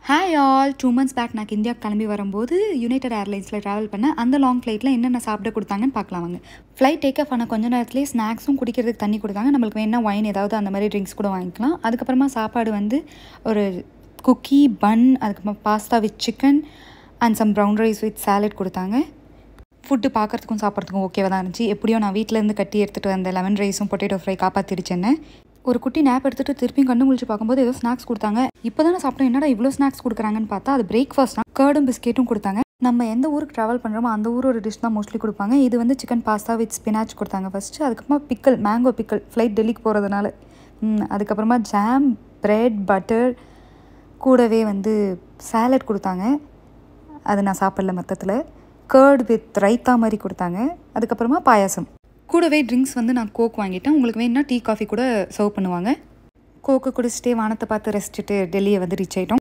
hi all two months back நான் India கிளம்பி வரும்போது யுனைடெட் ஏர்லைன்ஸில் ட்ராவல் பண்ணேன் அந்த லாங் ஃப்ளைட்டில் என்னென்ன சாப்பிட கொடுத்தாங்கன்னு பார்க்கலாம் வாங்க ஃப்ளைட் டேக் ஆஃப் ஆன கொஞ்ச நேரத்துலேயே ஸ்நாக்ஸும் குடிக்கிறதுக்கு தண்ணி கொடுத்தாங்க நம்மளுக்கு வேணா ஒயின் ஏதாவது அந்த மாதிரி ட்ரிங்க்ஸ் கூட வாங்கிக்கலாம் அதுக்கப்புறமா சாப்பாடு வந்து ஒரு குக்கி பன் அதுக்கப்புறமா pasta with chicken and some brown rice with salad கொடுத்தாங்க ஃபுட்டு பார்க்குறதுக்கும் சாப்பிட்றதுக்கும் ஓகேவாக தான் இருந்துச்சு எப்படியோ நான் வீட்டிலேருந்து கட்டி எடுத்துகிட்டு வந்த லெமன் ரைஸும் பொட்டேட்டோ ஃப்ரை காப்பாற்றிருச்சேன்னு ஒரு குட்டி நேப் எடுத்துகிட்டு திருப்பியும் கண்ணு முழிச்சு பார்க்கும்போது ஏதோ ஸ்நாக்ஸ் கொடுத்தாங்க இப்போ தானே சாப்பிட்டோம் என்னடா இவ்வளோ ஸ்நாக்ஸ் கொடுக்குறாங்கன்னு பார்த்தா அது பிரேக்ஃபாஸ்ட் தான் கேர்டும் பிஸ்கெட்டும் கொடுத்தாங்க நம்ம எந்த ஊருக்கு ட்ராவல் பண்ணுறோமோ அந்த ஊரோட டிஷ் தான் மோஸ்ட்லி கொடுப்பாங்க இது வந்து சிக்கன் பாஸ்தா வித் ஸ்பினாச் கொடுத்தாங்க ஃபஸ்ட்டு அதுக்கப்புறமா பிக்கல் மேங்கோ பிக்கல் ஃப்ளைட் டெல்லிக்கு போகிறதுனால அதுக்கப்புறமா ஜாம் ப்ரெட் பட்டர் கூடவே வந்து சாலட் கொடுத்தாங்க அது நான் சாப்பிடல மொத்தத்தில் கேர்ட் வித் ரைத்தா மாதிரி கொடுத்தாங்க அதுக்கப்புறமா பாயாசம் கூடவே ட்ரிங்க்ஸ் வந்து நான் கோக் வாங்கிட்டேன் உங்களுக்கு வேணும்னா டீ காஃபி கூட சர்வ் பண்ணுவாங்க கோக்கு குடிச்சிட்டே வானத்தை பார்த்து ரெஸ்ட்டுட்டு டெல்லியை வந்து ரீச் ஆகிட்டோம்